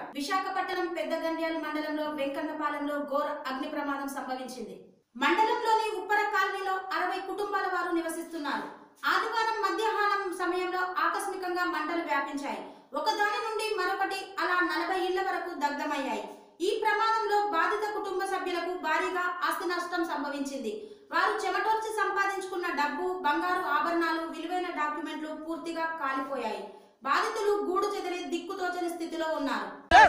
విశాఖపట్నం పెద్దగండ్యాల మండలంలో వెంకన్నపాలెంలో ఘోర అగ్ని ప్రమాదం సంభవించింది మండలంలోని ఉప్పర కాలనీలో అరవై కుటుంబాల వారు నివసిస్తున్నారు ఆదివారం మధ్యాహ్నం సమయంలో ఆకస్మికంగా మంటలు వ్యాపించాయి ఒకదాని నుండి మరొకటి అలా నలభై ఇళ్ల వరకు దగ్ధమయ్యాయి ఈ ప్రమాదంలో బాధిత కుటుంబ సభ్యులకు భారీగా ఆస్తి నష్టం సంభవించింది వారు చెమటోర్చి సంపాదించుకున్న డబ్బు బంగారు ఆభరణాలు విలువైన డాక్యుమెంట్లు పూర్తిగా కాలిపోయాయి బాధితులు గూడు చెదిరి దిక్కుతోచని స్థితిలో ఉన్నారు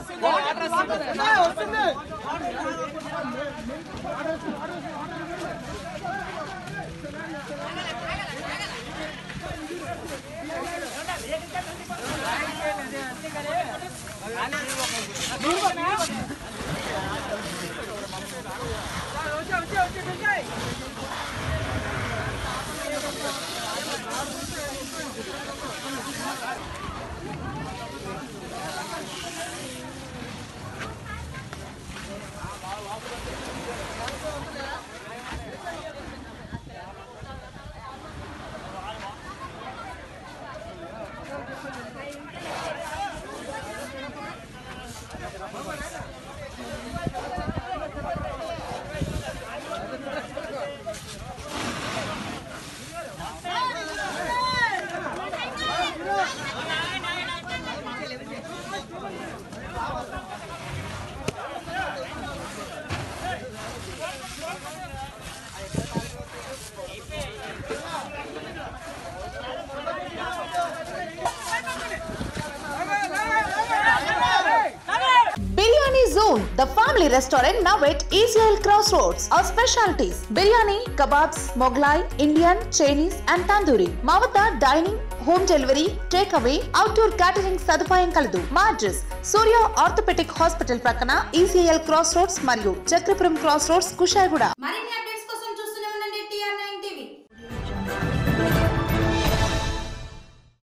Biryani Zone, the family restaurant now at ECL Crossroads. Our specialties biryani, kebabs, Moglai, Indian, Chinese, and tandoori. మా వద్ద dining home delivery take away outdoor catering సదుపాయం కలదు మా అడ్రస్ సూర్య ఆర్థోపెటిక్ హాస్పిటల్ ప్రక్కన ఈసీఎల్ క్రాస్ రోడ్స్ మరియు Chakrapuram cross roads Kushaiguda మరిన్ని